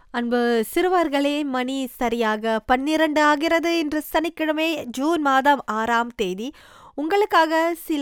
அன்பு சிறுவர்களே மணி சரியாக பன்னிரண்டு ஆகிறது இன்று சனிக்கிழமை ஜூன் மாதம் ஆறாம் தேதி உங்களுக்காக சில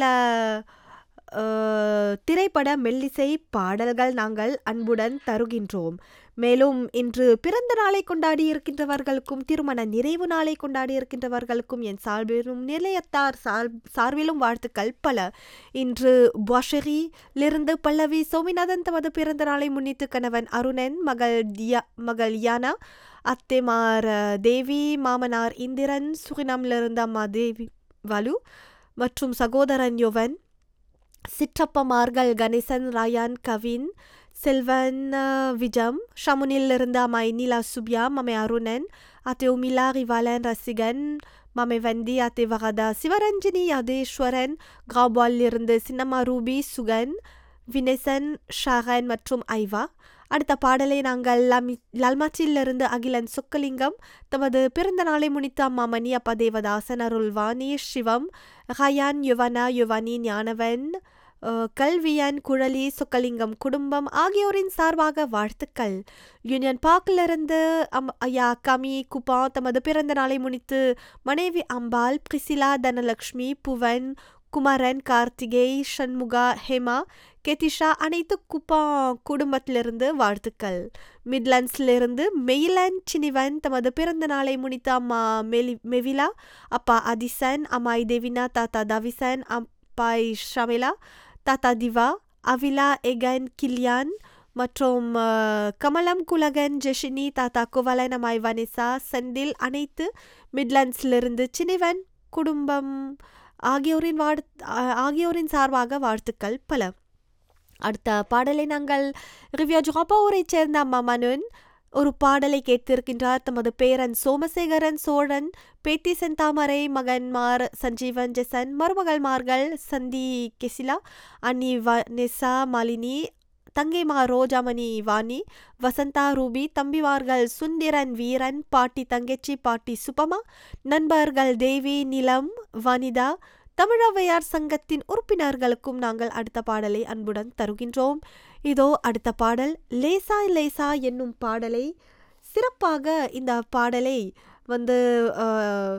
அஹ், திரைப்பட மெல்லிசை பாடல்கள் நாங்கள் அன்புடன் தருகின்றோம் மேலும் இன்று பிறந்த நாளை கொண்டாடி இருக்கின்றவர்களுக்கும் திருமண நிறைவு நாளை கொண்டாடி இருக்கின்றவர்களுக்கும் என் சார்பிலும் நிலையத்தார் சார் சார்பிலும் வாழ்த்துக்கள் பல இன்று பாஷரிலிருந்து பல்லவி சோமிநாதன் தமது பிறந்த நாளை முன்னிட்டு கணவன் அருணன் மகள் தியா மகள் யானா அத்தைமார் அஹ், தேவி மாமனார் இந்திரன் சுரினாமிலிருந்து அம்மா தேவி வலு மற்றும் சகோதரன் யுவன் சிற்றப்பமார்கள் கணேசன் ராயான் கவின் செல்வன் அஹ், விஜம் ஷமுனிலிருந்து அம்மா இனிலா சுப்யா மமை அருணன் அத்தை உமிலா ரிவாலன் ரசிகன் மமை வந்தி அத்தை வரதா சிவரஞ்சினி யதேஸ்வரன் கிராபாலிருந்து சின்னம்மா ரூபி சுகன் வினேசன் ஷாரன் மற்றும் ஐவா அடுத்த பாடலை நாங்கள் லமி லல்மாச்சியிலிருந்து அகிலன் சொக்கலிங்கம் தமது பிறந்த நாளை முன்னிட்டு அம்மா மணி அப்பா தேவதாசன் அருள்வாணி சிவம் ரயான் யுவனா யுவனி ஞானவன் அஹ், கல்வியன் குழலி சொக்கலிங்கம் குடும்பம் ஆகியோரின் சார்பாக வாழ்த்துக்கள் யூனியன் பார்க்கிலிருந்து அம் ஐயா கமி குப்பா தமது பிறந்த நாளை முன்னிட்டு மனைவி அம்பாள் பிரிசிலா தனலக்ஷ்மி புவன் குமரன் கார்த்திகேய் சண்முகா ஹேமா கெதிஷா அனைத்து குப்பா குடும்பத்திலிருந்து வாழ்த்துக்கள் மிட்லண்ட்ஸ்லிருந்து மெயிலன் சினிவன் தமது பிறந்த நாளை முன்னிட்டு அம்மா மெலி மெவிலா அப்பா அதிசன் அம்மாய் தேவினா தாத்தா தவிசன் அப்பாய் ஷமிலா தாத்தா திவா அவிலா எகன் கில்யான் மற்றும் அஹ், கமலம் குலகன் ஜெஷினி தாத்தா குவலன் அம்மாய் வனிசா செந்தில் அனைத்து மிட்லண்ட்ஸ்லிருந்து சினிவன் குடும்பம் ஆகியோரின் வாழ் ஆகியோரின் சார்பாக வாழ்த்துக்கள் பல அடுத்த பாடலை நாங்கள் ரிவ்யா ஜாபாவூரைச் சேர்ந்த அம்மா மனுன் ஒரு பாடலை கேட்டிருக்கின்றார் தமது பேரன் சோமசேகரன் சோழன் பேத்தி செந்தாமரை மகன்மார் சஞ்சீவன் ஜெசன் மருமகள்மார்கள் சந்தி கெசிலா அன்னி வனெசா மாலினி தங்கைமா ரோஜாமணி வாணி வசந்தா ரூபி தம்பிமார்கள் சுந்திரன் வீரன் பாட்டி தங்கச்சி பாட்டி சுபமா நண்பர்கள் தேவி நிலம் வனிதா தமிழவையார் சங்கத்தின் உறுப்பினர்களுக்கும் நாங்கள் அடுத்த பாடலை அன்புடன் தருகின்றோம் இதோ அடுத்த பாடல் லேசா லேசா என்னும் பாடலை சிறப்பாக இந்த பாடலை வந்து அஹ்,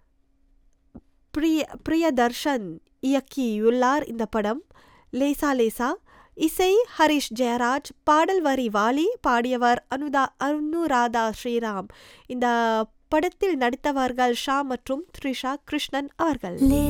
பிரிய பிரியதர்ஷன் இயக்கியுள்ளார் இந்த படம் லேசா லேசா இசை ஹரிஷ் ஜெயராஜ் பாடல் வரி வாலி பாடியவர் அனுதா அனுராதா ஸ்ரீராம் இந்த படத்தில் நடித்தவர்கள் ஷா மற்றும் த்ரிஷா கிருஷ்ணன் அவர்கள்